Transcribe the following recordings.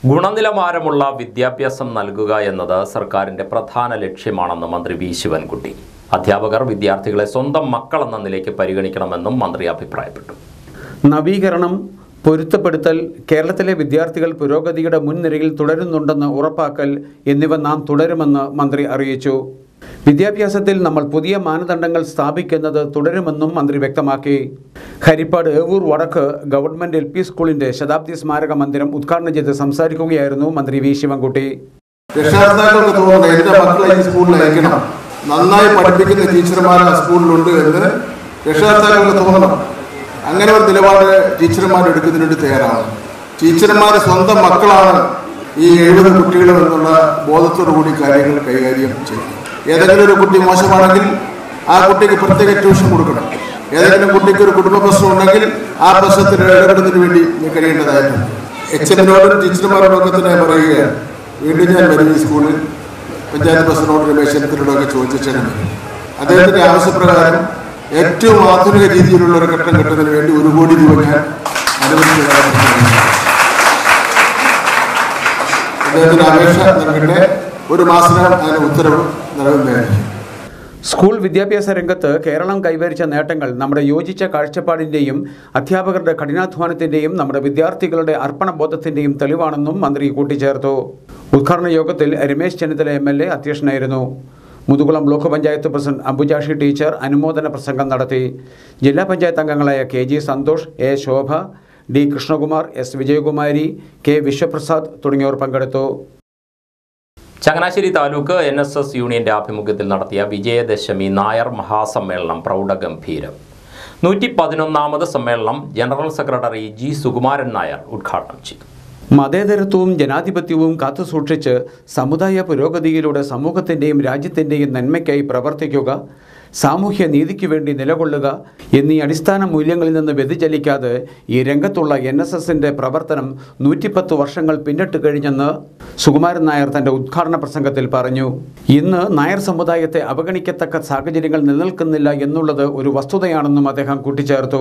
ഗുണനിലവാരമുള്ള വിദ്യാഭ്യാസം നൽകുക എന്നത് സർക്കാരിന്റെ പ്രധാന ലക്ഷ്യമാണെന്ന് മന്ത്രി വി ശിവൻകുട്ടി അധ്യാപകർ വിദ്യാർത്ഥികളെ സ്വന്തം മക്കളെന്ന നിലയ്ക്ക് പരിഗണിക്കണമെന്നും മന്ത്രി അഭിപ്രായപ്പെട്ടു നവീകരണം പൊരുത്തപ്പെടുത്തൽ കേരളത്തിലെ വിദ്യാർത്ഥികൾ പുരോഗതിയുടെ മുൻനിരയിൽ തുടരുന്നുണ്ടെന്ന് ഉറപ്പാക്കൽ എന്നിവ നാം തുടരുമെന്ന് മന്ത്രി അറിയിച്ചു വിദ്യാഭ്യാസത്തിൽ നമ്മൾ പുതിയ മാനദണ്ഡങ്ങൾ സ്ഥാപിക്കുന്നത് തുടരുമെന്നും മന്ത്രി വ്യക്തമാക്കി ഹരിപ്പാട് ഏവൂർ വടക്ക് ഗവൺമെന്റ് എൽ പി സ്കൂളിന്റെ ശതാബ്ദി സ്മാരക മന്ദിരം ഉദ്ഘാടനം ചെയ്ത് സംസാരിക്കുകയായിരുന്നു മന്ത്രി വി ശിവൻകുട്ടി രക്ഷകർത്താക്കൾക്ക് തോന്നുന്നു എന്റെ മക്കളെ ഈ സ്കൂളിൽ അയക്കണം നന്നായി പഠിപ്പിക്കുന്ന ടീച്ചർമാർ ആ സ്കൂളിലുണ്ട് എന്ന് രക്ഷകർത്താക്കൾക്ക് തോന്നണം അങ്ങനെ ഒരു നിലപാട് ടീച്ചർമാർ എടുക്കുന്നതിന് വേണ്ടി തയ്യാറാണ് ടീച്ചർമാർ സ്വന്തം മക്കളാണ് ഈ എഴുപത് കുട്ടികളും എന്നുള്ള ബോധത്തോടു കൂടി കാര്യങ്ങൾ കൈകാര്യം ചെയ്യും ഏതെങ്കിലും ഒരു കുട്ടി മോശമാണെങ്കിൽ ആ കുട്ടിക്ക് പ്രത്യേക ട്യൂഷൻ കൊടുക്കണം ഏതെങ്കിലും കുട്ടിക്ക് ഒരു കുടുംബ പ്രശ്നം ഉണ്ടെങ്കിൽ ആ പ്രശ്നത്തിൽ ഇടപെടുന്നതിന് വേണ്ടി കഴിയേണ്ടതായിട്ടുണ്ട് എച്ച് എമ്മിനോടും ടീച്ചർമാരോടും ഒക്കെ തന്നെ പറയുകയാണ് വീണ്ടും ഞാൻ വരും ഈ സ്കൂളിൽ പഞ്ചായത്ത് പ്രസിഡന്റോട് രമേശ് ചെന്നിത്തലയോടൊക്കെ ചോദിച്ചിട്ടാണ് അദ്ദേഹത്തിന്റെ ആവശ്യപ്രകാരം ഏറ്റവും ആധുനിക രീതിയിലുള്ള ഒരു ഘട്ടം കെട്ടുന്നതിന് വേണ്ടി ഒരു കോടി രൂപ ഞാൻ അനുവദിച്ചതാണ് അദ്ദേഹത്തിന്റെ അപേക്ഷ നൽകട്ടെ ഒരു മാസത്തിനകം അതിന് ഉത്തരവ് നൽകുന്നതായിരിക്കും സ്കൂൾ വിദ്യാഭ്യാസ രംഗത്ത് കേരളം കൈവരിച്ച നേട്ടങ്ങൾ നമ്മുടെ യോജിച്ച കാഴ്ചപ്പാടിൻ്റെയും അധ്യാപകരുടെ കഠിനാധ്വാനത്തിൻ്റെയും നമ്മുടെ വിദ്യാർത്ഥികളുടെ അർപ്പണബോധത്തിൻ്റെയും തെളിവാണെന്നും മന്ത്രി കൂട്ടിച്ചേർത്തു ഉദ്ഘാടന യോഗത്തിൽ Ramesh Chennithala M L A അധ്യക്ഷനായിരുന്നു Muthukulam block panchayat president Ambujakshi teacher അനുമോദന പ്രസംഗം നടത്തി ജില്ലാ പഞ്ചായത്ത് അംഗങ്ങളായ K G Santhosh A Shobha D Krishnakumar S Vijayakumari K Viswaprasad തുടങ്ങിയവർ പങ്കെടുത്തു Changanassery taluk N S S യൂണിയന്റെ ആഭിമുഖ്യത്തിൽ നടത്തിയ വിജയദശമി നായർ മഹാസമ്മേളനം പ്രൗഢഗംഭീരം നൂറ്റി പതിനൊന്നാമത് സമ്മേളനം general secretary G Sukumaran Nair ഉദ്ഘാടനം ചെയ്തു മതേതരത്വവും ജനാധിപത്യവും കാത്തുസൂക്ഷിച്ച് സമുദായ പുരോഗതിയിലൂടെ സമൂഹത്തിൻ്റെയും രാജ്യത്തിൻ്റെയും നന്മയ്ക്കായി പ്രവർത്തിക്കുക സാമൂഹ്യ നീതിക്ക് വേണ്ടി നിലകൊള്ളുക എന്നീ അടിസ്ഥാന മൂല്യങ്ങളിൽ നിന്ന് വ്യതിചലിക്കാതെ ഈ രംഗത്തുള്ള എൻ എസ് എസിൻ്റെ പ്രവർത്തനം നൂറ്റിപ്പത്ത് വർഷങ്ങൾ പിന്നിട്ട് കഴിഞ്ഞെന്ന് സുകുമാരൻ നായർ തൻ്റെ ഉദ്ഘാടന പ്രസംഗത്തിൽ പറഞ്ഞു ഇന്ന് നായർ സമുദായത്തെ അവഗണിക്കത്തക്ക സാഹചര്യങ്ങൾ നിലനിൽക്കുന്നില്ല എന്നുള്ളത് ഒരു വസ്തുതയാണെന്നും അദ്ദേഹം കൂട്ടിച്ചേർത്തു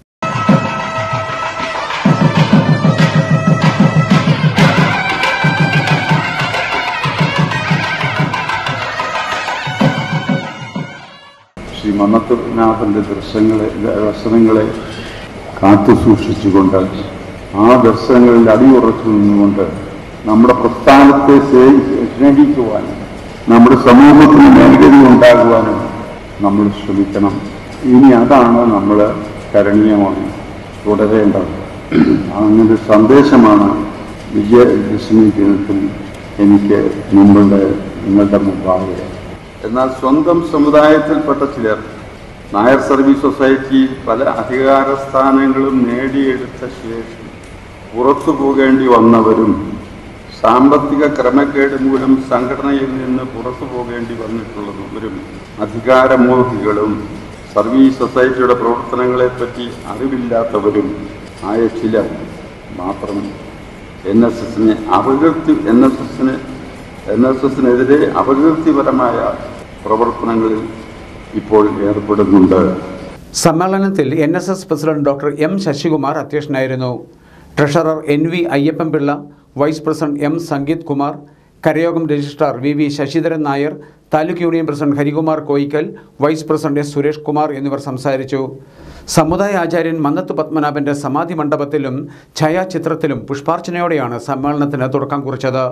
ശ്രീ മന്നത്തുനാഥന്റെ ദർശനങ്ങളെ ദർശനങ്ങളെ കാത്തു സൂക്ഷിച്ചുകൊണ്ട് ആ ദർശനങ്ങളിൽ അടിയുറച്ചു നിന്നുകൊണ്ട് നമ്മുടെ പ്രസ്ഥാനത്തെ സേ- സ്നേഹിക്കുവാനും നമ്മുടെ സമൂഹത്തിന് മേൽഗതി ഉണ്ടാകുവാനും നമ്മൾ ശ്രമിക്കണം ഇനി അതാണ് നമ്മൾ കരണീയമാണ് തുടരേണ്ടത് അങ്ങനെ ഒരു സന്ദേശമാണ് വിജയദശമി ദിനത്തിൽ എനിക്ക് നിങ്ങളുടെ നിങ്ങളുടെ മുമ്പാകെ എന്നാൽ സ്വന്തം സമുദായത്തിൽപ്പെട്ട ചിലർ നായർ സർവീസ് സൊസൈറ്റിയിൽ പല അധികാര സ്ഥാനങ്ങളും നേടിയെടുത്ത ശേഷം പുറത്തു പോകേണ്ടി വന്നവരും സാമ്പത്തിക ക്രമക്കേട് മൂലം സംഘടനയിൽ നിന്ന് പുറത്തു പോകേണ്ടി വന്നിട്ടുള്ളവരും അധികാരമോഹികളും സർവീസ് സൊസൈറ്റിയുടെ പ്രവർത്തനങ്ങളെപ്പറ്റി അറിവില്ലാത്തവരും ആയ ചിലർ മാത്രം എൻ എസ് എസിനെ അപകീർത്തി എൻ എസ് എസിന് എൻ എസ് എസിനെതിരെ അപകീർത്തിപരമായ പ്രവർത്തനങ്ങളിൽ ഇപ്പോൾ ഏർപ്പെടുന്നുണ്ട് സമ്മേളനത്തിൽ N S S president doctor M Sasikumar അധ്യക്ഷനായിരുന്നു treasurer N V Ayyappan Pillai vice president M Sangeeth Kumar Karayogam registrar V V Sasidharan Nair taluk union president Harikumar Koickal vice president S Suresh Kumar എന്നിവർ സംസാരിച്ചു സമുദായ ആചാര്യൻ മന്നത്ത് പത്മനാഭന്റെ സമാധി മണ്ഡപത്തിലും ഛായാചിത്രത്തിലും പുഷ്പാർച്ചനയോടെയാണ് സമ്മേളനത്തിന് തുടക്കം കുറിച്ചത്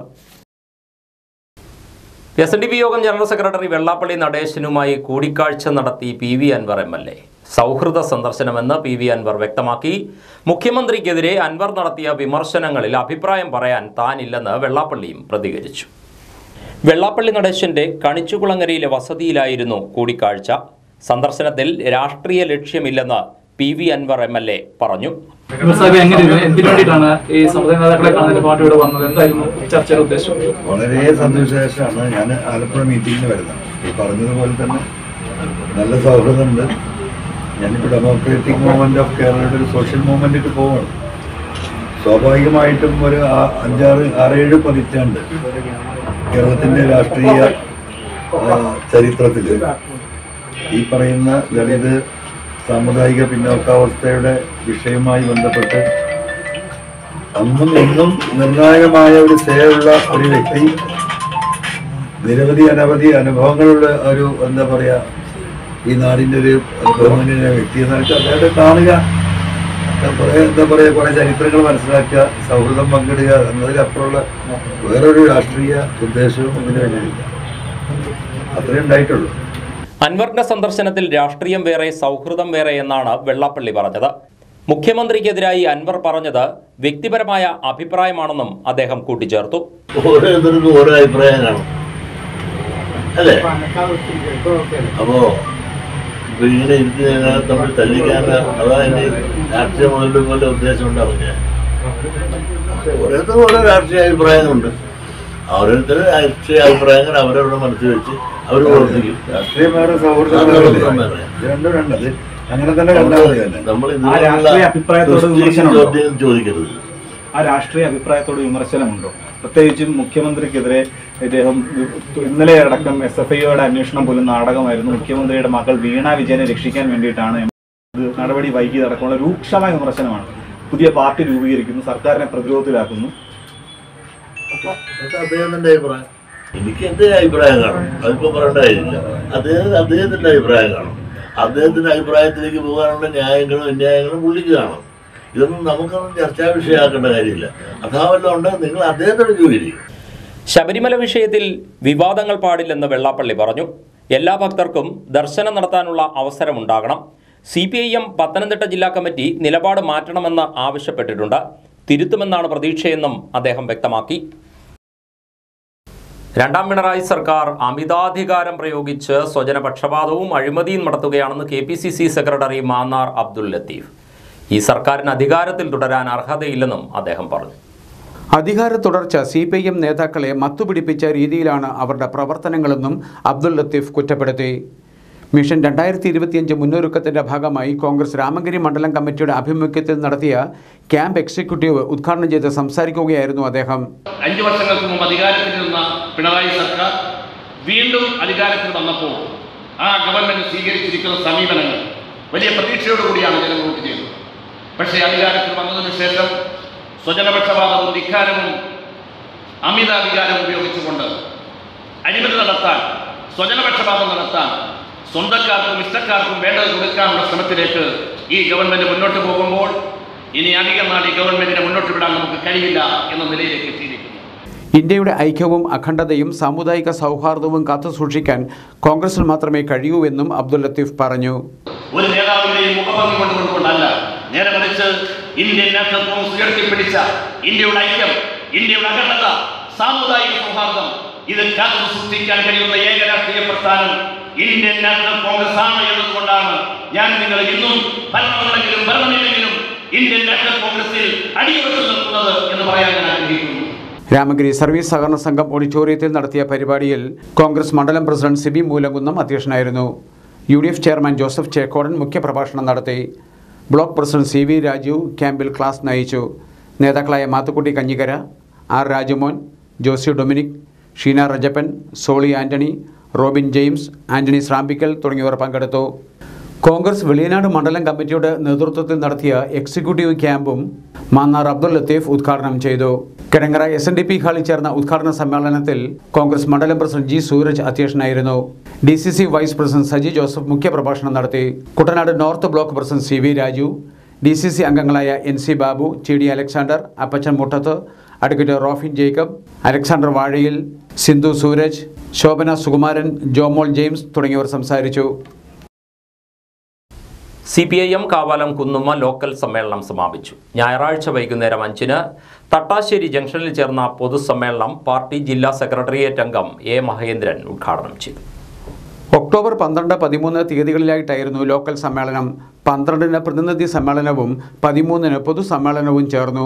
എസ് എൻ ഡി പി യോഗം ജനറൽ സെക്രട്ടറി വെള്ളാപ്പള്ളി നടേശനുമായി കൂടിക്കാഴ്ച നടത്തി P V Anvar M L A സൗഹൃദ സന്ദർശനമെന്ന് പി വി അൻവർ വ്യക്തമാക്കി മുഖ്യമന്ത്രിക്കെതിരെ അൻവർ നടത്തിയ വിമർശനങ്ങളിൽ അഭിപ്രായം പറയാൻ താനില്ലെന്ന് വെള്ളാപ്പള്ളിയും പ്രതികരിച്ചു വെള്ളാപ്പള്ളി നടേശന്റെ കണിച്ചുകുളങ്ങരയിലെ വസതിയിലായിരുന്നു കൂടിക്കാഴ്ച സന്ദർശനത്തിൽ രാഷ്ട്രീയ ലക്ഷ്യമില്ലെന്ന് P V Anvar M L A പറഞ്ഞു സാഹിബ് എങ്ങനെ ഇത് എന്തിനു വേണ്ടിയിട്ടാണ് ഈ സമുദായ നേതാക്കളെ കാണാൻ പാർട്ടി ഇവിടെ വന്നത് എന്തായിരുന്നു ചർച്ചയുടെ ഉദ്ദേശം വളരെ സന്തോഷകരമാണ് ഞാൻ ആലപ്പുഴ മീറ്റിങ്ങിന് വരുന്നത് ഈ പറഞ്ഞതുപോലെ തന്നെ നല്ല സൗഹൃദമുണ്ട് ഞാനിപ്പോൾ ഡെമോക്രാറ്റിക് മൂവ്മെന്റ് ഓഫ് കേരളയുടെ ഒരു സോഷ്യൽ മൂവ്മെന്റിട്ട് പോവാണ് സ്വാഭാവികമായിട്ടും ഒരു ആ- അഞ്ചാറ് ആറേഴ് പതിറ്റാണ്ട് കേരളത്തിന്റെ രാഷ്ട്രീയ ആ, ചരിത്രത്തില് ഈ പറയുന്ന ദളിത് സാമുദായിക പിന്നോക്കാവസ്ഥയുടെ വിഷയവുമായി ബന്ധപ്പെട്ട് അന്നും ഇന്നും നിർണായകമായ ഒരു സേയുള്ള ഒരു വ്യക്തി നിരവധി അനവധി അനുഭവങ്ങളുള്ള ഒരു എന്താ പറയാ ഈ നാടിന്റെ ഒരു ബഹുമാന്യനായ വ്യക്തി എന്ന നിലയ്ക്ക് അദ്ദേഹത്തെ കാണുക കുറെ എന്താ പറയാ കുറെ ചരിത്രങ്ങൾ മനസ്സിലാക്കുക സൗഹൃദം പങ്കിടുക എന്നതിലപ്പുറമുള്ള വേറൊരു രാഷ്ട്രീയ ഉദ്ദേശവും ഇതിന് വേണ്ടിയില്ല അത്രേ ഉണ്ടായിട്ടുള്ളൂ അൻവറിന്റെ സന്ദർശനത്തിൽ രാഷ്ട്രീയം വേറെ സൗഹൃദം വേറെ എന്നാണ് വെള്ളാപ്പള്ളി പറഞ്ഞത് മുഖ്യമന്ത്രിക്കെതിരായി അൻവർ പറഞ്ഞത് വ്യക്തിപരമായ അഭിപ്രായമാണെന്നും അദ്ദേഹം കൂട്ടിച്ചേർത്തു ഓരോരുത്തർക്കും ഓരോ അഭിപ്രായം കാണും അല്ലേ അപ്പോ ഇപ്പൊ ഇങ്ങനെ ഇരുത്തി ഞങ്ങളെ തമ്മിൽ തല്ലിക്കാൻ അതാ എന്റെ രാഷ്ട്രീയ മുതലും പോലെ ഉദ്ദേശം ഉണ്ടാവും ഞാൻ ഓരോരുത്തർക്കും ഓരോ രാഷ്ട്രീയ അഭിപ്രായങ്ങളുണ്ട് ഓരോരുത്തരും രാഷ്ട്രീയ അഭിപ്രായങ്ങൾ അവരവരുടെ മനസ്സിൽ വെച്ച് അവർ പ്രവർത്തിക്കും രാഷ്ട്രീയം വേറെ സൗഹൃദം ആ, വേറെ സൗഹൃദം വേറെ. ഇത് രണ്ടും രണ്ടത് അങ്ങനെ തന്നെ കണ്ടാൽ മതി തന്നെ നമ്മൾ ആ രാഷ്ട്രീയ അഭിപ്രായത്തോട് വിമർശനമുണ്ടോ? ചോദ്യം ചോദിക്കരുത് ആ രാഷ്ട്രീയ അഭിപ്രായത്തോട് വിമർശനമുണ്ടോ പ്രത്യേകിച്ചും മുഖ്യമന്ത്രിക്കെതിരെ ഇദ്ദേഹം ഇന്നലെ അടക്കം എസ് എഫ് ഐയുടെ അന്വേഷണം പോലും നാടകമായിരുന്നു മുഖ്യമന്ത്രിയുടെ മകൾ വീണ വിജയനെ രക്ഷിക്കാൻ വേണ്ടിയിട്ടാണ് ഇത് നടപടി വൈകിയത് അടക്കമുള്ള രൂക്ഷമായ വിമർശനമാണ് പുതിയ പാർട്ടി രൂപീകരിക്കുന്നു സർക്കാരിനെ പ്രതിരോധത്തിലാക്കുന്നു അതൊക്കെ അദ്ദേഹത്തിന്റെ അഭിപ്രായം എനിക്ക് എന്റെ അഭിപ്രായം കാണും അതിപ്പോ പറയേണ്ട കാര്യമില്ല അദ്ദേഹം അദ്ദേഹത്തിന്റെ അഭിപ്രായം കാണും അദ്ദേഹത്തിന്റെ അഭിപ്രായത്തിലേക്ക് പോകാനുള്ള ന്യായങ്ങളും അന്യായങ്ങളും പുള്ളിക്ക് കാണും ഇതൊന്നും നമുക്കൊന്നും ചർച്ചാ വിഷയമാക്കേണ്ട കാര്യമില്ല അഥാ വല്ലതും ഉണ്ട് നിങ്ങൾ അദ്ദേഹത്തോട് ചോദിക്കും ശബരിമല വിഷയത്തിൽ വിവാദങ്ങൾ പാടില്ലെന്ന് വെള്ളാപ്പള്ളി പറഞ്ഞു എല്ലാ ഭക്തർക്കും ദർശനം നടത്താനുള്ള അവസരമുണ്ടാകണം C P I M Pathanamthitta ജില്ലാ കമ്മിറ്റി നിലപാട് മാറ്റണമെന്ന് ആവശ്യപ്പെട്ടിട്ടുണ്ട് തിരുത്തുമെന്നാണ് പ്രതീക്ഷയെന്നും അദ്ദേഹം വ്യക്തമാക്കി രണ്ടാം പിണറായി സർക്കാർ അമിതാധികാരം പ്രയോഗിച്ച് സ്വജനപക്ഷപാതവും അഴിമതിയും നടത്തുകയാണെന്ന് K P C C secretary Mannar Abdul Latheef ഈ സർക്കാരിന് അധികാരത്തിൽ തുടരാൻ അർഹതയില്ലെന്നും അദ്ദേഹം പറഞ്ഞു അധികാര തുടർച്ച സി പി ഐ എം നേതാക്കളെ മത്തുപിടിപ്പിച്ച രീതിയിലാണ് അവരുടെ പ്രവർത്തനങ്ങളെന്നും അബ്ദുൽ ലത്തീഫ് കുറ്റപ്പെടുത്തി മിഷൻ രണ്ടായിരത്തി ഇരുപത്തിയഞ്ച് മുന്നൊരുക്കത്തിന്റെ ഭാഗമായി കോൺഗ്രസ് രാമഗിരി മണ്ഡലം കമ്മിറ്റിയുടെ ആഭിമുഖ്യത്തിൽ നടത്തിയ ക്യാമ്പ് എക്സിക്യൂട്ടീവ് ഉദ്ഘാടനം ചെയ്ത് സംസാരിക്കുകയായിരുന്നു അദ്ദേഹം അഞ്ചു വർഷങ്ങൾക്ക് മുമ്പ് അധികാരത്തിൽ നിന്ന പിണറായി സർക്കാർ വീണ്ടും അധികാരത്തിൽ വന്നപ്പോൾ ആ ഗവൺമെന്റ് സ്വീകരിച്ചിരിക്കുന്ന സമീപനങ്ങൾ വലിയ പ്രതീക്ഷയോടുകൂടിയാണ് ജനങ്ങൾ വോട്ട് ചെയ്തത് പക്ഷേ അധികാരത്തിൽ വന്നതിന് ശേഷം സ്വജനപക്ഷപാതവും ധിക്കാരവും അമിതാധികാരവും ഉപയോഗിച്ചുകൊണ്ട് അഴിമതി നടത്താൻ സ്വജനപക്ഷപാതം നടത്താൻ സ്വന്തക്കാർക്കും ഇഷ്ടക്കാർക്കും വേണ്ടത് കൊടുക്കാനുള്ള ശ്രമത്തിലേക്ക് ഈ ഗവൺമെന്റ് മുന്നോട്ട് പോകുമ്പോൾ ഇനി അധികം നാൾ ഈ ഗവൺമെന്റിനെ മുന്നോട്ട് വിടാൻ നമുക്ക് കഴിയില്ല എന്ന നിലയിലേക്ക് എത്തിയിരിക്കുന്നു ഇന്ത്യയുടെ ഐക്യവും അഖണ്ഡതയും സാമുദായിക സൗഹാർദ്ദവും കാത്തുസൂക്ഷിക്കാൻ കോൺഗ്രസിന് മാത്രമേ കഴിയൂ എന്നും അബ്ദുൽ ലത്തീഫ് പറഞ്ഞു ഒരു നേതാവിന്റെയും മുഖഭംഗി കൊണ്ടുകൊണ്ടല്ല നേരെ മറിച്ച് ഇന്ത്യൻ നാഷണൽ കോൺഗ്രസ് ഉയർത്തിപ്പിടിച്ച ഇന്ത്യയുടെ ഐക്യം ഇന്ത്യയുടെ അഖണ്ഡത സാമുദായിക സൗഹാർദ്ദം ഇത് കാത്തു സൃഷ്ടിക്കാൻ കഴിയുന്ന ഏക രാഷ്ട്രീയ പ്രസ്ഥാനം ഇന്ത്യൻ നാഷണൽ കോൺഗ്രസ് ആണ് എന്നതുകൊണ്ടാണ് ഞാൻ നിങ്ങൾ ഇന്നും ഭരണമുണ്ടെങ്കിലും ഭരണമില്ലെങ്കിലും ഇന്ത്യൻ നാഷണൽ കോൺഗ്രസിൽ അടിയുറച്ചു നിൽക്കുന്നത് എന്ന് പറയാൻ ഞാൻ ആഗ്രഹിക്കുന്നു രാമഗിരി സർവീസ് സഹകരണ സംഘം ഓഡിറ്റോറിയത്തിൽ നടത്തിയ പരിപാടിയിൽ കോൺഗ്രസ് മണ്ഡലം പ്രസിഡന്റ് സിബി മൂലകുന്നം അധ്യക്ഷനായിരുന്നു U D F chairman Joseph Chekkodan മുഖ്യപ്രഭാഷണം നടത്തി block president C V Raju ക്യാമ്പിൽ ക്ലാസ് നയിച്ചു നേതാക്കളായ Mathukutty Kanjikkara R Rajumon Josy Dominic Sheena Rajappan Soly Antony Robin James Antony Shrampickal തുടങ്ങിയവർ പങ്കെടുത്തു കോൺഗ്രസ് വെളിയനാട് മണ്ഡലം കമ്മിറ്റിയുടെ നേതൃത്വത്തിൽ നടത്തിയ എക്സിക്യൂട്ടീവ് ക്യാമ്പും മാന്നാർ അബ്ദുൽ ലത്തീഫ് ഉദ്ഘാടനം ചെയ്തു Kidangara S N D P ഹാളിൽ ചേർന്ന ഉദ്ഘാടന സമ്മേളനത്തിൽ കോൺഗ്രസ് മണ്ഡലം പ്രസിഡന്റ് ജി സൂരജ് അധ്യക്ഷനായിരുന്നു D C C vice president Saji Joseph മുഖ്യപ്രഭാഷണം നടത്തി Kuttanad north block president C V Raju D C C അംഗങ്ങളായ N C Babu T D Alexander Appachan Muttath advocate Rofin Jacob Alexander Vazhayil Sindhu Sooraj Shobhana Sukumaran Jomol James തുടങ്ങിയവർ സംസാരിച്ചു C P I M Kavalam Kunnumma local സമ്മേളനം സമാപിച്ചു ഞായറാഴ്ച വൈകുന്നേരം അഞ്ചിന് തട്ടാശ്ശേരി ജംഗ്ഷനിൽ ചേർന്ന പൊതുസമ്മേളനം പാർട്ടി ജില്ലാ സെക്രട്ടേറിയറ്റ് അംഗം എ മഹേന്ദ്രൻ ഉദ്ഘാടനം ചെയ്തു ഒക്ടോബർ പന്ത്രണ്ട് പതിമൂന്ന് തീയതികളിലായിട്ടായിരുന്നു ലോക്കൽ സമ്മേളനം പന്ത്രണ്ടിന് പ്രതിനിധി സമ്മേളനവും പതിമൂന്നിന് പൊതുസമ്മേളനവും ചേർന്നു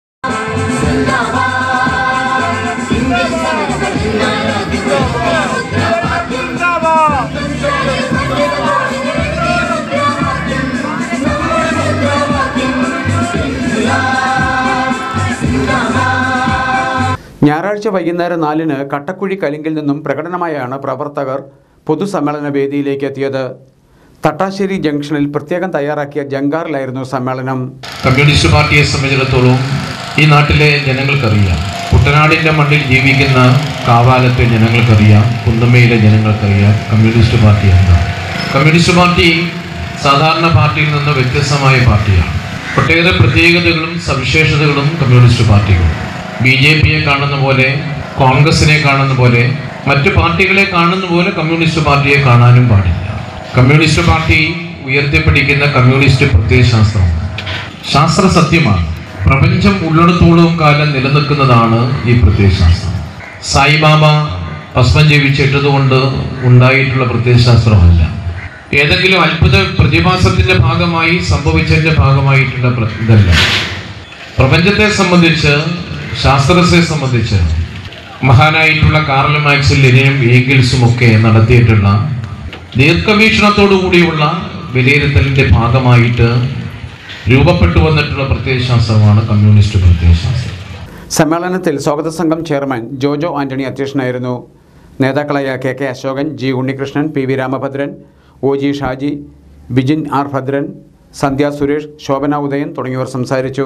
ഞായറാഴ്ച വൈകുന്നേരം നാലിന് കട്ടക്കുഴി കലിങ്കിൽ നിന്നും പ്രകടനമായാണ് പ്രവർത്തകർ പൊതുസമ്മേളന വേദിയിലേക്ക് എത്തിയത് തട്ടാശ്ശേരി ജംഗ്ഷനിൽ പ്രത്യേകം തയ്യാറാക്കിയ ജങ്കാറിലായിരുന്നു സമ്മേളനം കമ്മ്യൂണിസ്റ്റ് പാർട്ടിയെ സംബന്ധിച്ചിടത്തോളം ഈ നാട്ടിലെ ജനങ്ങൾക്കറിയാം കുട്ടനാടിൻ്റെ മണ്ണിൽ ജീവിക്കുന്ന കാവാലത്തെ ജനങ്ങൾക്കറിയാം കുന്നമ്മയിലെ ജനങ്ങൾക്കറിയാം കമ്മ്യൂണിസ്റ്റ് പാർട്ടി എന്താണ് കമ്മ്യൂണിസ്റ്റ് പാർട്ടി സാധാരണ പാർട്ടിയിൽ നിന്ന് വ്യത്യസ്തമായ പാർട്ടിയാണ് ഒട്ടേറെ പ്രത്യേകതകളും സവിശേഷതകളും കമ്മ്യൂണിസ്റ്റ് പാർട്ടികളും ബി ജെ പിയെ കാണുന്ന പോലെ കോൺഗ്രസിനെ കാണുന്ന പോലെ മറ്റു പാർട്ടികളെ കാണുന്ന പോലെ കമ്മ്യൂണിസ്റ്റ് പാർട്ടിയെ കാണാനും പാടില്ല കമ്മ്യൂണിസ്റ്റ് പാർട്ടി ഉയർത്തിപ്പിടിക്കുന്ന കമ്മ്യൂണിസ്റ്റ് പ്രത്യയശാസ്ത്രം ശാസ്ത്ര സത്യമാണ് പ്രപഞ്ചം ഉള്ളിടത്തോളം കാലം നിലനിൽക്കുന്നതാണ് ഈ പ്രത്യയശാസ്ത്രം സായിബാബ ഭസ്മം ജീവിച്ചിട്ടതുകൊണ്ട് ഉണ്ടായിട്ടുള്ള പ്രത്യയശാസ്ത്രമല്ല ഏതെങ്കിലും അത്ഭുത പ്രതിഭാസത്തിന്റെ ഭാഗമായി സംഭവിച്ചതിന്റെ ഭാഗമായിട്ടുള്ള പ്ര- ഇതല്ല പ്രപഞ്ചത്തെ സംബന്ധിച്ച് ശാസ്ത്രത്തെ സംബന്ധിച്ച് മഹാനായിട്ടുള്ള കാർൽ മാക്സും ലെനിനും ഏഗിൾസും ഒക്കെ നടത്തിയിട്ടുള്ള ദീർഘവീക്ഷണത്തോടു കൂടിയുള്ള വിലയിരുത്തലിന്റെ ഭാഗമായിട്ട് രൂപപ്പെട്ടു വന്നിട്ടുള്ള പ്രത്യയശാസ്ത്രമാണ് കമ്മ്യൂണിസ്റ്റ് പ്രത്യയശാസ്ത്രം സമ്മേളനത്തിൽ സ്വാഗത സംഘം ചെയർമാൻ ജോജോ ആന്റണി അധ്യക്ഷനായിരുന്നു നേതാക്കളായ K K Ashokan G Unnikrishnan P V Ramabhadran O G Shaji Bijin R Bhadran Sandhya Suresh Shobhana Udayan തുടങ്ങിയവർ സംസാരിച്ചു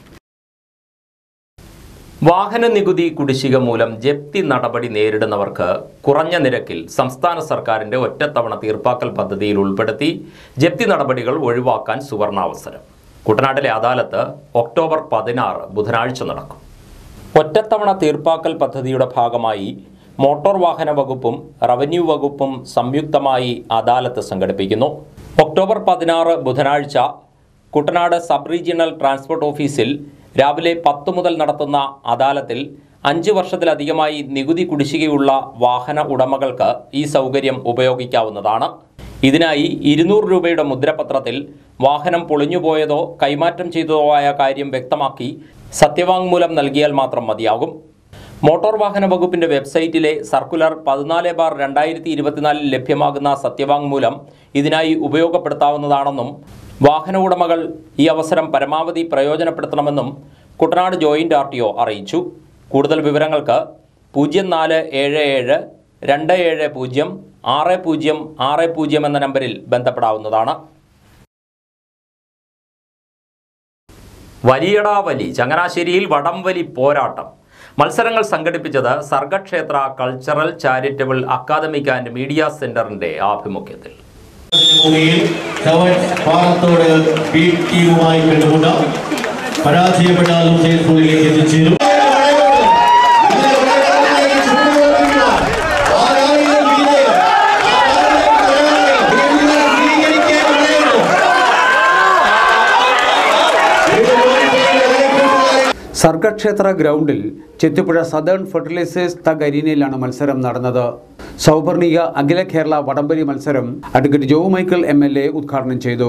വാഹന നികുതി കുടിശ്ശിക മൂലം ജപ്തി നടപടി നേരിടുന്നവർക്ക് കുറഞ്ഞ നിരക്കിൽ സംസ്ഥാന സർക്കാരിന്റെ ഒറ്റത്തവണ തീർപ്പാക്കൽ പദ്ധതിയിൽ ഉൾപ്പെടുത്തി ജപ്തി നടപടികൾ ഒഴിവാക്കാൻ സുവർണാവസരം കുട്ടനാട്ടിലെ അദാലത്ത് ഒക്ടോബർ പതിനാറ് ബുധനാഴ്ച നടക്കും ഒറ്റത്തവണ തീർപ്പാക്കൽ പദ്ധതിയുടെ ഭാഗമായി മോട്ടോർ വാഹന വകുപ്പും റവന്യൂ വകുപ്പും സംയുക്തമായി അദാലത്ത് സംഘടിപ്പിക്കുന്നു ഒക്ടോബർ പതിനാറ് ബുധനാഴ്ച കുട്ടനാട് സബ് റീജിയണൽ ട്രാൻസ്പോർട്ട് ഓഫീസിൽ രാവിലെ പത്ത് മുതൽ നടത്തുന്ന അദാലത്തിൽ അഞ്ച് വർഷത്തിലധികമായി നികുതി കുടിശ്ശികയുള്ള വാഹന ഉടമകൾക്ക് ഈ സൗകര്യം ഉപയോഗിക്കാവുന്നതാണ് ഇതിനായി ഇരുന്നൂറ് രൂപയുടെ മുദ്രപത്രത്തിൽ വാഹനം പൊളിഞ്ഞുപോയതോ കൈമാറ്റം ചെയ്തതോ ആയ കാര്യം വ്യക്തമാക്കി സത്യവാങ്മൂലം നൽകിയാൽ മാത്രം മതിയാകും മോട്ടോർ വാഹന വകുപ്പിന്റെ വെബ്സൈറ്റിലെ സർക്കുലർ പതിനാല് ബാർ രണ്ടായിരത്തി ഇരുപത്തിനാലിൽ ലഭ്യമാകുന്ന സത്യവാങ്മൂലം ഇതിനായി ഉപയോഗപ്പെടുത്താവുന്നതാണെന്നും വാഹന ഉടമകൾ ഈ അവസരം പരമാവധി പ്രയോജനപ്പെടുത്തണമെന്നും Kuttanad joint R T O അറിയിച്ചു കൂടുതൽ വിവരങ്ങൾക്ക് പൂജ്യം നാല് ഏഴ് ഏഴ് രണ്ട് ഏഴ് പൂജ്യം ആറ് പൂജ്യം ആറ് പൂജ്യം എന്ന നമ്പറിൽ ബന്ധപ്പെടാവുന്നതാണ് വലിയടാ വലി ചങ്ങനാശ്ശേരിയിൽ വടംവലി പോരാട്ടം മത്സരങ്ങൾ സംഘടിപ്പിച്ചത് Sargakshetra cultural charitable academic and media സെന്ററിന്റെ ആഭിമുഖ്യത്തിൽ ഭൂമിയിൽ ധവൻ പാലത്തോട് ബി ടീമുമായി കണ്ടുമുട്ടാം പരാജയപ്പെട്ടാലും ജയപ്പൂരിലേക്ക് എത്തിച്ചേരും സർഗക്ഷേത്ര ഗ്രൗണ്ടിൽ ചെത്തിപ്പുഴ സദേൺ ഫെർട്ടിലൈസേഴ്സ് തഗ് അരീനയിലാണ് മത്സരം നടന്നത് സൗപർണിക അഖില കേരള വടംവലി മത്സരം advocate Joe Michael M L A ഉദ്ഘാടനം ചെയ്തു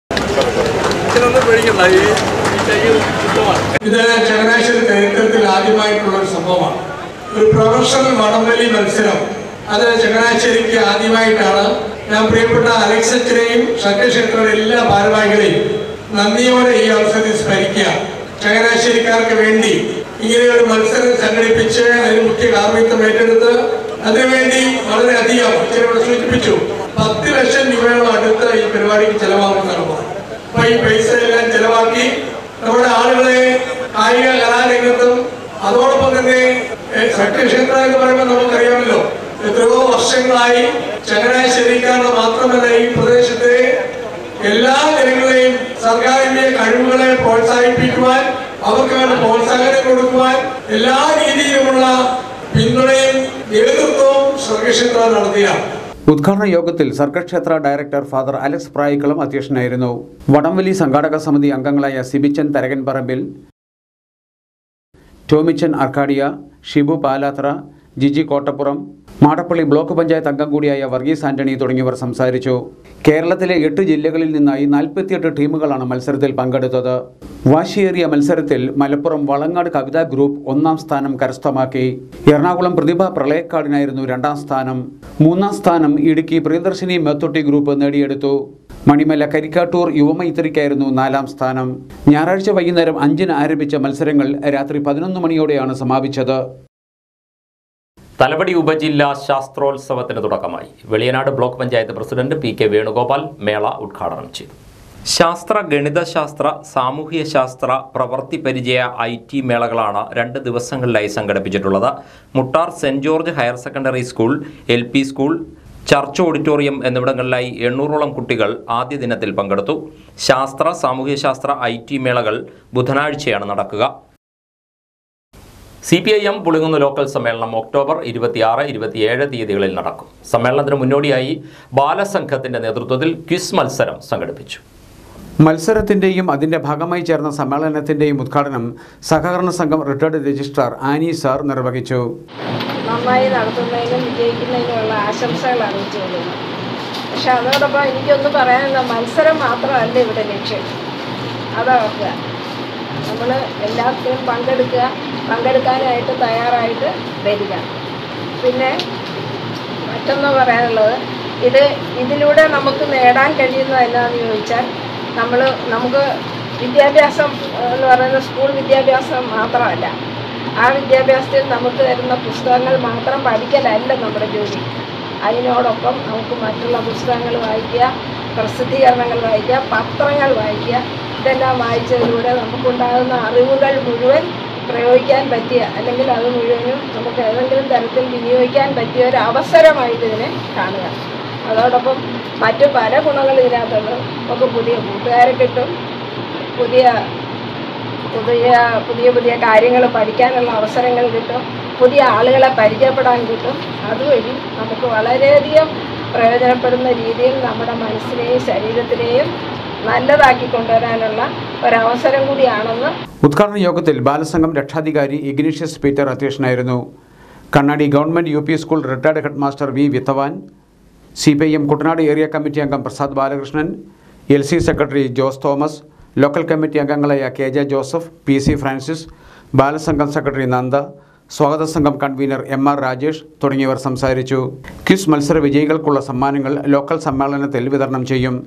ഇത് ചങ്ങനാശ്ശേരി ചരിത്രത്തിൽ ആദ്യമായിട്ടുള്ള ഒരു സംഭവമാണ് ഒരു പ്രൊഫഷണൽ വടംവലി മത്സരം അത് ചങ്ങനാശ്ശേരിക്ക് ആദ്യമായിട്ടാണ് ഞാൻ പ്രിയപ്പെട്ട അലക്സച്ചിനെയും സത്യക്ഷേത്രയുടെ എല്ലാ ഭാരവാഹികളെയും നന്ദിയോടെ ഈ അവസരത്തിൽ സ്മരിക്കുക ചങ്ങനാശ്ശേരിക്കാർക്ക് വേണ്ടി ഇങ്ങനെ ഒരു മത്സരം സംഘടിപ്പിച്ച് അതിന് മുഖ്യ കാർമ്മിത്വം ഏറ്റെടുത്ത് അതിനുവേണ്ടി വളരെയധികം അച്ഛനോട് സൂചിപ്പിച്ചു പത്ത് ലക്ഷം രൂപയോളം അടുത്ത് ഈ പരിപാടിക്ക് ചെലവാകുമെന്നാണ് പറഞ്ഞത് അപ്പൊ ഈ പൈസ എല്ലാം ചെലവാക്കി നമ്മുടെ ആളുകളെ കായിക കലാരംഗത്തും അതോടൊപ്പം തന്നെ ഏഹ്, സത്യക്ഷേത്രം എന്ന് പറയുമ്പോൾ നമുക്കറിയാമല്ലോ എത്രയോ വർഷങ്ങളായി ചങ്ങനാശ്ശേരിക്കാരുടെ മാത്രമല്ല ഈ പ്രദേശത്തെ എല്ലാ ജനങ്ങളെയും സർക്കാരിന്റെ കഴിവുകളെ പ്രോത്സാഹിപ്പിക്കുവാൻ അവർക്ക് വേണ്ട പ്രോത്സാഹനം കൊടുക്കുവാൻ എല്ലാ രീതിയിലുമുള്ള പിന്തുണയും നേതൃത്വവും സർഗക്ഷേത്രം നടത്തിയാണ് ഉദ്ഘാടന യോഗത്തിൽ Sargakshetra director father Alex Prayikkalam അധ്യക്ഷനായിരുന്നു വടംവലി സംഘാടക സമിതി അംഗങ്ങളായ സിബിച്ചൻ തരകൻ പറമ്പിൽ ടോമിച്ചൻ അർക്കാഡിയ ഷിബു പാലാത്ര ജിജി കോട്ടപ്പുറം മാടപ്പള്ളി ബ്ലോക്ക് പഞ്ചായത്ത് അംഗം കൂടിയായ വർഗീസ് ആന്റണി തുടങ്ങിയവർ സംസാരിച്ചു കേരളത്തിലെ എട്ട് ജില്ലകളിൽ നിന്നായി നാൽപ്പത്തിയെട്ട് ടീമുകളാണ് മത്സരത്തിൽ പങ്കെടുത്തത് വാശിയേറിയ മത്സരത്തിൽ മലപ്പുറം വളങ്ങാട് കവിതാ ഗ്രൂപ്പ് ഒന്നാം സ്ഥാനം കരസ്ഥമാക്കി എറണാകുളം പ്രതിഭ പ്രളയക്കാടിനായിരുന്നു രണ്ടാം സ്ഥാനം മൂന്നാം സ്ഥാനം ഇടുക്കി പ്രിയദർശിനി മേത്തൊട്ടി ഗ്രൂപ്പ് നേടിയെടുത്തു മണിമല കരിക്കാട്ടൂർ യുവമൈത്രിക്കായിരുന്നു നാലാം സ്ഥാനം ഞായറാഴ്ച വൈകുന്നേരം അഞ്ചിന് ആരംഭിച്ച മത്സരങ്ങൾ രാത്രി പതിനൊന്ന് മണിയോടെയാണ് സമാപിച്ചത് തലവടി ഉപജില്ലാ ശാസ്ത്രോത്സവത്തിന് തുടക്കമായി Veliyanad block panchayat president P K Venugopal മേള ഉദ്ഘാടനം ചെയ്തു ശാസ്ത്ര ഗണിതശാസ്ത്ര സാമൂഹ്യശാസ്ത്ര പ്രവൃത്തി പരിചയ ഐ ടി മേളകളാണ് രണ്ട് ദിവസങ്ങളിലായി സംഘടിപ്പിച്ചിട്ടുള്ളത് Muttar saint George higher secondary school L P school church auditorium എന്നിവിടങ്ങളിലായി എണ്ണൂറോളം കുട്ടികൾ ആദ്യ ദിനത്തിൽ പങ്കെടുത്തു ശാസ്ത്ര സാമൂഹ്യശാസ്ത്ര ഐ ടി മേളകൾ ബുധനാഴ്ചയാണ് നടക്കുക C P I M Pulinkunnu local സമ്മേളനം ഒക്ടോബർ ഇരുപത്തിയാറ് ഇരുപത്തിയേഴ് തീയതികളിൽ നടക്കും സമ്മേളനത്തിന് മുന്നോടിയായി ബാലസംഘത്തിന്റെ നേതൃത്വത്തിൽ ക്വിസ് മത്സരം സംഘടിപ്പിച്ചു മത്സരത്തിൻ്റെയും അതിൻ്റെ ഭാഗമായി ചേർന്ന സമ്മേളനത്തിൻ്റെയും ഉദ്ഘാടനം സഹകരണ സംഘം റിട്ടയർഡ് രജിസ്ട്രാർ ആനി സാർ നിർവഹിച്ചു നന്നായി നടത്തുന്നതിനും വിജയിക്കുന്നതിനുമുള്ള ആശംസകൾ അറിയിച്ചു കൊള്ളുന്നു പക്ഷെ അതോടൊപ്പം എനിക്കൊന്നും പറയാനുള്ള മത്സരം മാത്രമല്ല ഇവിടെ ലക്ഷ്യം അതോർക്കുക നമ്മൾ എല്ലാത്തിനും പങ്കെടുക്കുക പങ്കെടുക്കാനായിട്ട് തയ്യാറായിട്ട് വരിക പിന്നെ മറ്റൊന്ന് പറയാനുള്ളത് ഇത് ഇതിലൂടെ നമുക്ക് നേടാൻ കഴിയുന്നത് എന്താണെന്ന് ചോദിച്ചാൽ നമ്മൾ നമുക്ക് വിദ്യാഭ്യാസം എന്ന് പറയുന്ന സ്കൂൾ വിദ്യാഭ്യാസം മാത്രമല്ല ആ വിദ്യാഭ്യാസത്തിൽ നമുക്ക് തരുന്ന പുസ്തകങ്ങൾ മാത്രം പഠിക്കലല്ല നമ്മുടെ ജോലി അതിനോടൊപ്പം നമുക്ക് മറ്റുള്ള പുസ്തകങ്ങൾ വായിക്കുക പ്രസിദ്ധീകരണങ്ങൾ വായിക്കുക പത്രങ്ങൾ വായിക്കുക ഇതെല്ലാം വായിച്ചതിലൂടെ നമുക്കുണ്ടാകുന്ന അറിവുകൾ മുഴുവൻ പ്രയോഗിക്കാൻ പറ്റിയ അല്ലെങ്കിൽ അത് മുഴുവനും നമുക്ക് ഏതെങ്കിലും തരത്തിൽ വിനിയോഗിക്കാൻ പറ്റിയ ഒരു അവസരമായിട്ട് ഇതിനെ കാണുക അതോടൊപ്പം മറ്റു പല ഗുണങ്ങൾ ഇതിനകത്തുണ്ട് നമുക്ക് പുതിയ കൂട്ടുകാരെ കിട്ടും പുതിയ പുതിയ പുതിയ പുതിയ കാര്യങ്ങൾ പഠിക്കാനുള്ള അവസരങ്ങൾ കിട്ടും പുതിയ ആളുകളെ പരിചയപ്പെടാൻ കിട്ടും അതുവഴി നമുക്ക് വളരെയധികം പ്രയോജനപ്പെടുന്ന രീതിയിൽ നമ്മുടെ മനസ്സിനെയും ശരീരത്തിനെയും നല്ലതാക്കി കൊണ്ടുവരാനുള്ള ഒരവസരം കൂടിയാണെന്ന് ഉദ്ഘാടന യോഗത്തിൽ ബാലസംഘം രക്ഷാധികാരി ഇഗ്നീഷ്യസ് പീറ്റർ അധ്യക്ഷനായിരുന്നു Kannadi government U P school retired head master V Vithavan C P I M Kuttanad area committee അംഗം Prasad Balakrishnan L C secretary Jose Thomas local committee അംഗങ്ങളായ K J Joseph P C Francis Balasangham secretary Nanda സ്വാഗത സംഘം കൺവീനർ എം ആർ രാജേഷ് തുടങ്ങിയവർ സംസാരിച്ചു quiz മത്സര വിജയികൾക്കുള്ള സമ്മാനങ്ങൾ local സമ്മേളനത്തിൽ വിതരണം ചെയ്യും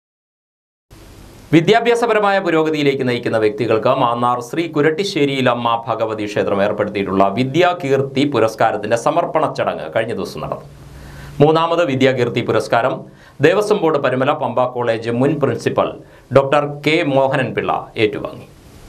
വിദ്യാഭ്യാസപരമായ പുരോഗതിയിലേക്ക് നയിക്കുന്ന വ്യക്തികൾക്ക് മാന്നാർ ശ്രീ കുരട്ടിശ്ശേരിയിൽ അമ്മ ഭഗവതി ക്ഷേത്രം ഏർപ്പെടുത്തിയിട്ടുള്ള വിദ്യാകീർത്തി പുരസ്കാരത്തിന്റെ സമർപ്പണ ചടങ്ങ് കഴിഞ്ഞ ദിവസം നടന്നു മൂന്നാമത് വിദ്യാകീർത്തി പുരസ്കാരം ദേവസ്വം ബോർഡ് പരുമല പമ്പ കോളേജ് മുൻ principal doctor K Mohanan Pillai ഏറ്റുവാങ്ങി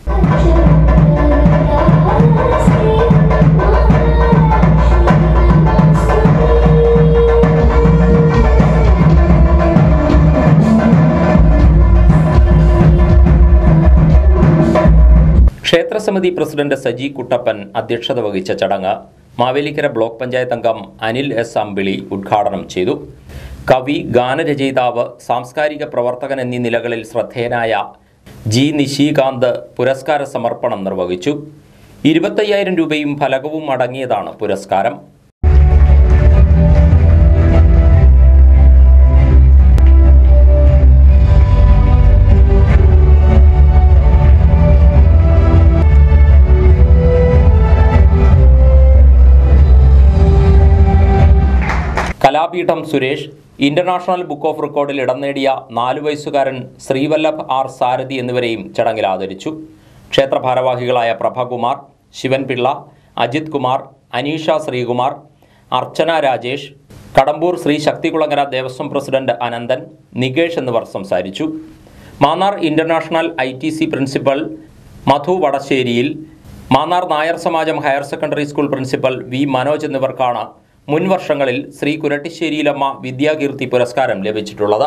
ക്ഷേത്രസമിതി പ്രസിഡന്റ് സജി കുട്ടപ്പൻ അധ്യക്ഷത വഹിച്ച ചടങ്ങ് മാവേലിക്കര ബ്ലോക്ക് പഞ്ചായത്ത് അംഗം അനിൽ എസ് അമ്പിളി ഉദ്ഘാടനം ചെയ്തു കവി ഗാനരചയിതാവ് സാംസ്കാരിക പ്രവർത്തകൻ എന്നീ നിലകളിൽ ശ്രദ്ധേയനായ ജി നിശികാന്ത് പുരസ്കാര സമർപ്പണം നിർവഹിച്ചു ഇരുപത്തയ്യായിരം രൂപയും ഫലകവും അടങ്ങിയതാണ് പുരസ്കാരം Kalapeedom Suresh international book of റെക്കോർഡിൽ ഇടം നേടിയ നാലു വയസ്സുകാരൻ ശ്രീവല്ലഭ് ആർ സാരഥി എന്നിവരെയും ചടങ്ങിൽ ആദരിച്ചു ക്ഷേത്ര ഭാരവാഹികളായ പ്രഭകുമാർ ശിവൻപിള്ള അജിത് കുമാർ അനീഷ ശ്രീകുമാർ അർച്ചന രാജേഷ് കടമ്പൂർ ശ്രീ ശക്തികുളങ്ങര ദേവസ്വം പ്രസിഡന്റ് അനന്തൻ നികേഷ് എന്നിവർ സംസാരിച്ചു Mannar international I T C principal Madhu Vadasseriyil Mannar Nair Samajam higher secondary school principal V Manoj എന്നിവർക്കാണ് മുൻ വർഷങ്ങളിൽ ശ്രീ കുരട്ടിശ്ശേരിയിലമ്മ വിദ്യാകീർത്തി പുരസ്കാരം ലഭിച്ചിട്ടുള്ളത്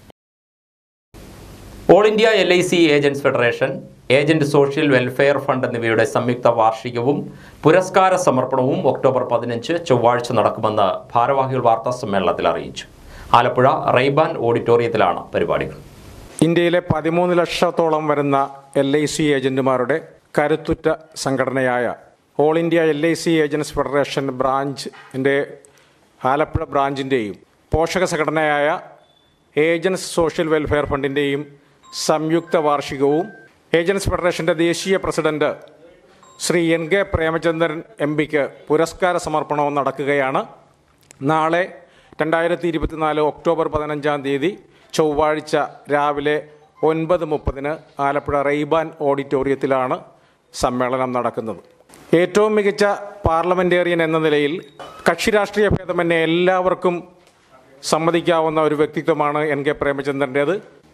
all India L I C agents federation agent social welfare fund എന്നിവയുടെ സംയുക്ത വാർഷികവും പുരസ്കാര സമർപ്പണവും ഒക്ടോബർ പതിനഞ്ച് ചൊവ്വാഴ്ച നടക്കുമെന്ന് ഭാരവാഹികൾ വാർത്താ സമ്മേളനത്തിൽ അറിയിച്ചു ആലപ്പുഴ റൈബാൻ ഓഡിറ്റോറിയത്തിലാണ് പരിപാടികൾ ഇന്ത്യയിലെ പതിമൂന്ന് ലക്ഷത്തോളം വരുന്ന എൽ ഐ സി ഏജന്റുമാരുടെ കരുത്തുറ്റ സംഘടനയായ all India L I C agents federation ബ്രാഞ്ചിൻ്റെ ആലപ്പുഴ ബ്രാഞ്ചിൻ്റെയും പോഷക സംഘടനയായ ഏജൻസ് സോഷ്യൽ വെൽഫെയർ ഫണ്ടിൻ്റെയും സംയുക്ത വാർഷികവും ഏജൻസ് ഫെഡറേഷൻ്റെ ദേശീയ president Sree N K Premachandran M പിക്ക് പുരസ്കാര സമർപ്പണവും നടക്കുകയാണ് നാളെ രണ്ടായിരത്തി ഇരുപത്തിനാല് ഒക്ടോബർ പതിനഞ്ചാം തീയതി ചൊവ്വാഴ്ച രാവിലെ ഒൻപത് മുപ്പതിന് ആലപ്പുഴ റെയ്ബാൻ ഓഡിറ്റോറിയത്തിലാണ് സമ്മേളനം നടക്കുന്നത് ഏറ്റവും മികച്ച പാർലമെൻറ്റേറിയൻ എന്ന നിലയിൽ കക്ഷി രാഷ്ട്രീയ ഭേദമന്യേ എല്ലാവർക്കും സമ്മതിക്കാവുന്ന ഒരു വ്യക്തിത്വമാണ് എൻ കെ പ്രേമചന്ദ്രൻ്റേത്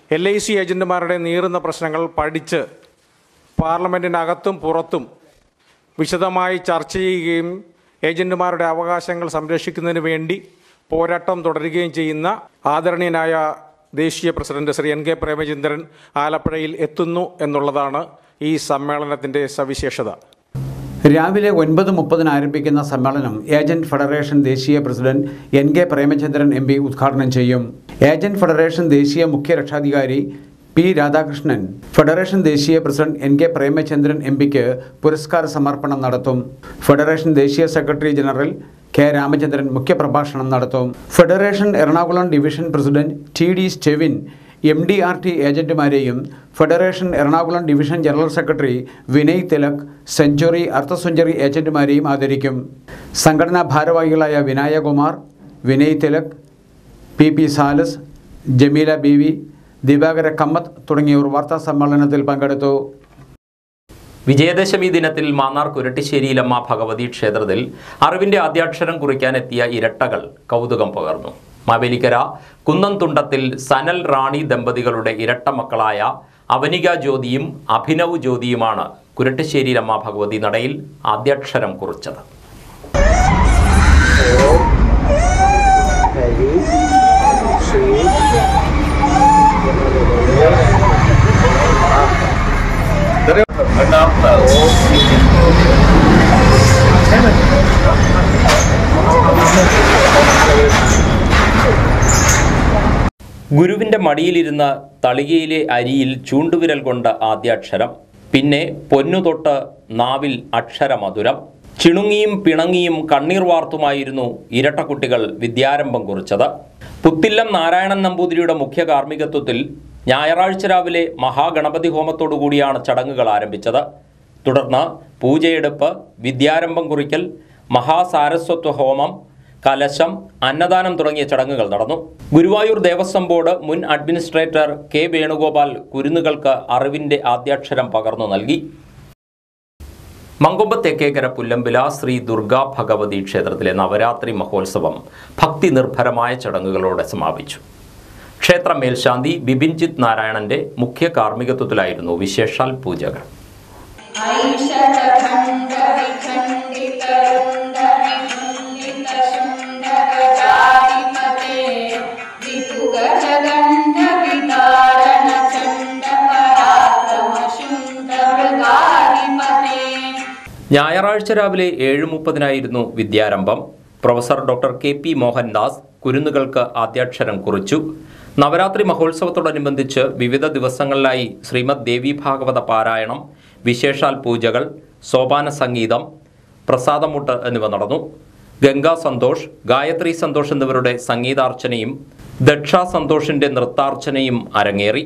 എൽ ഐ സി ഏജന്റുമാരുടെ നീറുന്ന പ്രശ്നങ്ങൾ പഠിച്ച് പാർലമെൻറ്റിനകത്തും പുറത്തും വിശദമായി ചർച്ച ചെയ്യുകയും ഏജന്റുമാരുടെ അവകാശങ്ങൾ സംരക്ഷിക്കുന്നതിന് വേണ്ടി പോരാട്ടം തുടരുകയും ചെയ്യുന്ന ആദരണീയനായ ദേശീയ president Sree N K Premachandran ആലപ്പുഴയിൽ എത്തുന്നു എന്നുള്ളതാണ് ഈ സമ്മേളനത്തിൻ്റെ സവിശേഷത രാവിലെ ഒൻപത് മുപ്പതിന് ആരംഭിക്കുന്ന സമ്മേളനം ഏജന്റ് ഫെഡറേഷൻ ദേശീയ president N K Premachandran M P ഉദ്ഘാടനം ചെയ്യും ഏജന്റ് ഫെഡറേഷൻ ദേശീയ മുഖ്യ രക്ഷാധികാരി പി രാധാകൃഷ്ണൻ ഫെഡറേഷൻ ദേശീയ president N K Premachandran M പിക്ക് പുരസ്കാര സമർപ്പണം നടത്തും ഫെഡറേഷൻ ദേശീയ സെക്രട്ടറി ജനറൽ കെ രാമചന്ദ്രൻ മുഖ്യപ്രഭാഷണം നടത്തും federation Ernakulam division president T D Stevin M D R T ഏജന്റുമാരെയും federation Ernakulam division general secretary Vinay Thilak century അർദ്ധ സെഞ്ചുറി ഏജന്റുമാരെയും ആദരിക്കും സംഘടനാ ഭാരവാഹികളായ Vinayakumar Vinay Thilak P P Salas Jameela B V Divakara Kamath തുടങ്ങിയവർ വാർത്താ സമ്മേളനത്തിൽ പങ്കെടുത്തു വിജയദശമി ദിനത്തിൽ മാന്നാർ കുരട്ടിശ്ശേരിയിലമ്മ ഭഗവതി ക്ഷേത്രത്തിൽ അറിവിന്റെ ആദ്യാക്ഷരം കുറിക്കാൻ എത്തിയ ഇരട്ടകൾ കൗതുകം പകർന്നു മാവേലിക്കര കുന്നംതുണ്ടത്തിൽ സനൽ റാണി ദമ്പതികളുടെ ഇരട്ട മക്കളായ അവനിക ജ്യോതിയും അഭിനവ് ജ്യോതിയുമാണ് കുരട്ടിശ്ശേരിയിലമ്മ ഭഗവതി നടയിൽ ആദ്യാക്ഷരം കുറിച്ചത് ഗുരുവിന്റെ മടിയിലിരുന്ന തളികയിലെ അരിയിൽ ചൂണ്ടുവിരൽ കൊണ്ട് ആദ്യാക്ഷരം പിന്നെ പൊന്നുതൊട്ട് നാവിൽ അക്ഷരമധുരം ചിണുങ്ങിയും പിണങ്ങിയും കണ്ണീർ വാർത്തുമായിരുന്നു ഇരട്ടക്കുട്ടികൾ വിദ്യാരംഭം കുറിച്ചത് പുത്തില്ലം നാരായണൻ നമ്പൂതിരിയുടെ മുഖ്യ കാർമ്മികത്വത്തിൽ ഞായറാഴ്ച രാവിലെ മഹാഗണപതി ഹോമത്തോടുകൂടിയാണ് ചടങ്ങുകൾ ആരംഭിച്ചത് തുടർന്ന് പൂജയെടുപ്പ് വിദ്യാരംഭം കുറിക്കൽ മഹാസാരസ്വത്വ ഹോമം കലശം അന്നദാനം തുടങ്ങിയ ചടങ്ങുകൾ നടന്നു ഗുരുവായൂർ ദേവസ്വം ബോർഡ് മുൻ അഡ്മിനിസ്ട്രേറ്റർ കെ വേണുഗോപാൽ കുരുന്നുകൾക്ക് അറിവിന്റെ ആദ്യാക്ഷരം പകർന്നു നൽകി മങ്കൊമ്പ് തെക്കേക്കര പുല്ലമ്പില ശ്രീ ദുർഗാ ഭഗവതി ക്ഷേത്രത്തിലെ നവരാത്രി മഹോത്സവം ഭക്തി നിർഭരമായ ചടങ്ങുകളോടെ സമാപിച്ചു ക്ഷേത്ര മേൽശാന്തി ബിപിൻജിത് നാരായണന്റെ മുഖ്യ കാർമ്മികത്വത്തിലായിരുന്നു വിശേഷാൽ പൂജകൾ ഞായറാഴ്ച രാവിലെ ഏഴ് മുപ്പതിനായിരുന്നു Vidyarambham professor doctor K P Mohandas കുരുന്നുകൾക്ക് ആദ്യാക്ഷരം കുറിച്ചു നവരാത്രി മഹോത്സവത്തോടനുബന്ധിച്ച് വിവിധ ദിവസങ്ങളിലായി ശ്രീമദ് ദേവി ഭാഗവത പാരായണം വിശേഷാൽ പൂജകൾ സോപാന സംഗീതം പ്രസാദമുട്ട് എന്നിവ നടന്നു ഗംഗാ സന്തോഷ് ഗായത്രി സന്തോഷ് എന്നിവരുടെ സംഗീതാർച്ചനയും ദക്ഷ സന്തോഷിന്റെ നൃത്താർച്ചനയും അരങ്ങേറി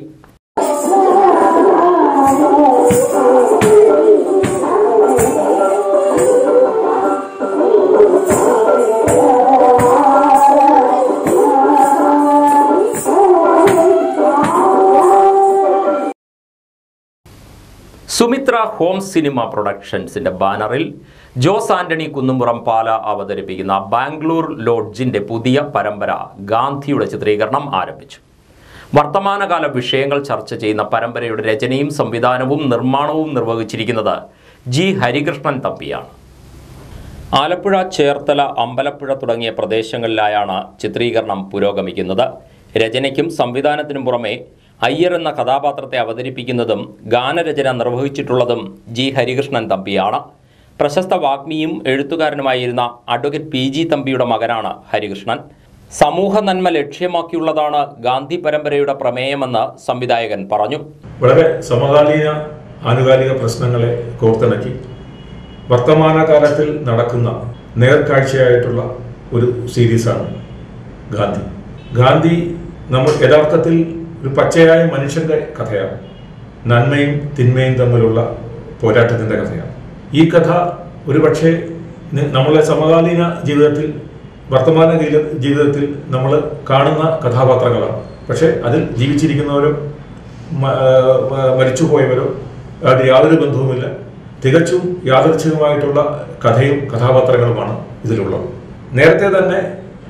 സുമിത്ര ഹോം സിനിമ പ്രൊഡക്ഷൻസിന്റെ ബാനറിൽ ജോസ് ആന്റണി കുന്നുംപുറം പാല അവതരിപ്പിക്കുന്ന ബാംഗ്ലൂർ ലോഡ്ജിന്റെ പുതിയ പരമ്പര ഗാന്ധിയുടെ ചിത്രീകരണം ആരംഭിച്ചു വർത്തമാനകാല വിഷയങ്ങൾ ചർച്ച ചെയ്യുന്ന പരമ്പരയുടെ രചനയും സംവിധാനവും നിർമ്മാണവും നിർവഹിച്ചിരിക്കുന്നത് ജി ഹരികൃഷ്ണൻ തമ്പിയാണ് ആലപ്പുഴ ചേർത്തല അമ്പലപ്പുഴ തുടങ്ങിയ പ്രദേശങ്ങളിലായാണ് ചിത്രീകരണം പുരോഗമിക്കുന്നത് രചനയ്ക്കും സംവിധാനത്തിനും പുറമെ അയ്യർ എന്ന കഥാപാത്രത്തെ അവതരിപ്പിക്കുന്നതും ഗാനരചന നിർവഹിച്ചിട്ടുള്ളതും ജി ഹരികൃഷ്ണൻ തമ്പിയാണ് പ്രശസ്ത വാഗ്മിയും എഴുത്തുകാരനുമായിരുന്ന അഡ്വക്കേറ്റ് പി ജി തമ്പിയുടെ മകനാണ് ഹരികൃഷ്ണൻ സമൂഹ നന്മ ലക്ഷ്യമാക്കിയുള്ളതാണ് ഗാന്ധി പരമ്പരയുടെ പ്രമേയമെന്ന് സംവിധായകൻ പറഞ്ഞു വളരെ സമകാലീന ആനുകാലിക പ്രശ്നങ്ങളെ കോർത്തിണക്കി വർത്തമാനകാലത്തിൽ നടക്കുന്ന നേർക്കാഴ്ചയായിട്ടുള്ള ഒരു സീരീസാണ് ഗാന്ധി ഗാന്ധി നമ്മൾ യഥാർത്ഥത്തിൽ ഒരു പച്ചയായ മനുഷ്യന്റെ കഥയാണ് നന്മയും തിന്മയും തമ്മിലുള്ള പോരാട്ടത്തിന്റെ കഥയാണ് ഈ കഥ ഒരുപക്ഷെ നി- നമ്മളെ സമകാലീന ജീവിതത്തിൽ വർത്തമാന ജീവിത- ജീവിതത്തിൽ നമ്മൾ കാണുന്ന കഥാപാത്രങ്ങളാണ് പക്ഷെ അതിൽ ജീവിച്ചിരിക്കുന്നവരോ മ- ആ, മ- മരിച്ചുപോയവരോ അത് യാതൊരു ബന്ധവുമില്ല തികച്ചും യാദൃച്ഛികമായിട്ടുള്ള കഥയും കഥാപാത്രങ്ങളുമാണ് ഇതിലുള്ളത് നേരത്തെ തന്നെ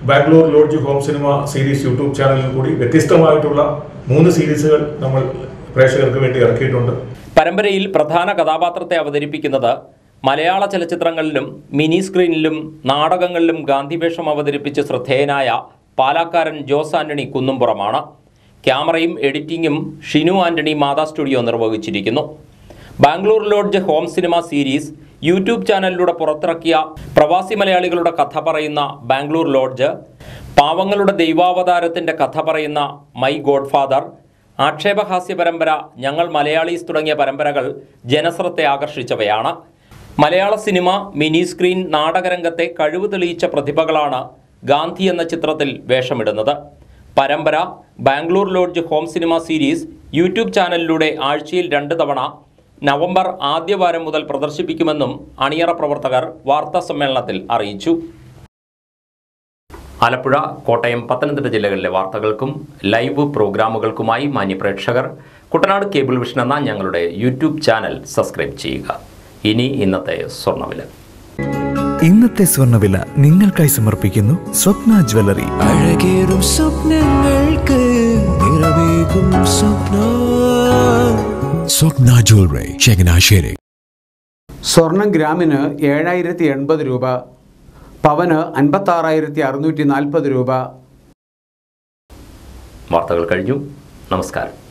Bangalore lodge home cinema series YouTube ചാനലിൽ കൂടി വ്യത്യസ്തമായിട്ടുള്ള മൂന്ന് സീരീസുകൾ നമ്മൾ പ്രേക്ഷകർക്ക് വേണ്ടി ഇറക്കിയിട്ടുണ്ട് പരമ്പരയിൽ പ്രധാന കഥാപാത്രത്തെ അവതരിപ്പിക്കുന്നത് മലയാള ചലച്ചിത്രങ്ങളിലും മിനി സ്ക്രീനിലും നാടകങ്ങളിലും ഗാന്ധിവേഷം അവതരിപ്പിച്ച് ശ്രദ്ധേയനായ പാലാക്കാരൻ ജോസ് ആന്റണി കുന്നുംപുറമാണ് ക്യാമറയും എഡിറ്റിംഗും ഷിനു ആന്റണി മാതാ സ്റ്റുഡിയോ നിർവഹിച്ചിരിക്കുന്നു Bangalore lodge home cinema series YouTube ചാനലിലൂടെ പുറത്തിറക്കിയ പ്രവാസി മലയാളികളുടെ കഥ പറയുന്ന ബാംഗ്ലൂർ ലോഡ്ജ് പാവങ്ങളുടെ ദൈവാവതാരത്തിൻ്റെ കഥ പറയുന്ന മൈ ഗോഡ് ഫാദർ ആക്ഷേപഹാസ്യ പരമ്പര ഞങ്ങൾ മലയാളീസ് തുടങ്ങിയ പരമ്പരകൾ ജനശ്രദ്ധ ആകർഷിച്ചവയാണ് മലയാള സിനിമ മിനി സ്ക്രീൻ നാടകരംഗത്തെ കഴിവ് തെളിയിച്ച പ്രതിഭകളാണ് ഗാന്ധി എന്ന ചിത്രത്തിൽ വേഷമിടുന്നത് പരമ്പര Bangalore lodge home cinema series YouTube ചാനലിലൂടെ ആഴ്ചയിൽ രണ്ട് തവണ നവംബർ ആദ്യവാരം മുതൽ പ്രദർശിപ്പിക്കുമെന്നും അണിയറ പ്രവർത്തകർ വാർത്താ സമ്മേളനത്തിൽ അറിയിച്ചു ആലപ്പുഴ കോട്ടയം പത്തനംതിട്ട ജില്ലകളിലെ വാർത്തകൾക്കും ലൈവ് പ്രോഗ്രാമുകൾക്കുമായി മാന്യപ്രേക്ഷകർ കുട്ടനാട് കേബിൾ വിഷൻ എന്ന ഞങ്ങളുടെ യൂട്യൂബ് ചാനൽ സബ്സ്ക്രൈബ് ചെയ്യുക ഇനി ഇന്നത്തെ സ്വർണ്ണവില ഇന്നത്തെ സ്വർണ്ണവില നിങ്ങൾക്കായി സമർപ്പിക്കുന്നു സ്വപ്ന ജ്വല്ലറി അഴകേറും സ്വപ്നങ്ങൾക്ക് നിറവേകും സ്വപ്ന സ്വപ്ന ജ്വല്ലറി ചങ്ങനാശ്ശേരി സ്വർണം ഗ്രാമിന് ഏഴായിരത്തി എൺപത് രൂപ പവന് അൻപത്താറായിരത്തി അറുന്നൂറ്റി നാൽപ്പത് രൂപ വാർത്തകൾ കഴിഞ്ഞു നമസ്കാരം